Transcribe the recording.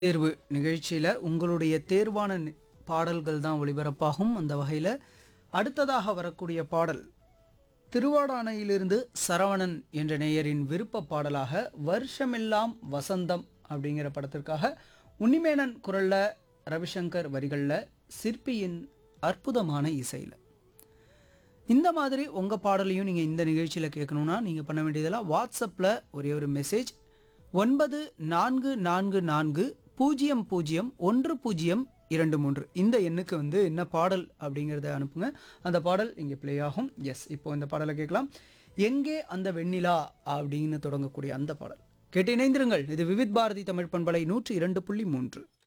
தேர்வு நிகழ்ச்சியில் உங்களுடைய தேர்வான நி- பாடல்கள் தான் ஒளிபரப்பாகும் அந்த வகையில் அடுத்ததாக வரக்கூடிய பாடல் திருவாடானையிலிருந்து சரவணன் என்ற நேயரின் விருப்ப பாடலாக வருஷமெல்லாம் வசந்தம் அப்படிங்கிற படத்திற்காக உன்னிமேனன் குரல்ல ரவிசங்கர் வரிகளில் சிற்பியின் அற்புதமான இசையில் இந்த மாதிரி உங்கள் பாடலையும் நீங்கள் இந்த நிகழ்ச்சியில் கேட்கணுன்னா நீங்கள் பண்ண வேண்டியதெல்லாம் வாட்ஸ்அப்பில் ஒரே ஒரு மெசேஜ் ஒன்பது நான்கு நான்கு நான்கு பூஜ்ஜியம் பூஜ்ஜியம் ஒன்று பூஜ்ஜியம் இரண்டு மூன்று இந்த எண்ணுக்கு வந்து என்ன பாடல் அப்படிங்கிறத அனுப்புங்க அந்த பாடல் இங்கே ப்ளே ஆகும் எஸ் இப்போ இந்த பாடலை கேட்கலாம் எங்கே அந்த வெண்ணிலா அப்படின்னு தொடங்கக்கூடிய அந்த பாடல் கேட்டு இணைந்திருங்கள் இது விவித் பாரதி தமிழ் பண்பலை நூற்றி இரண்டு புள்ளி மூன்று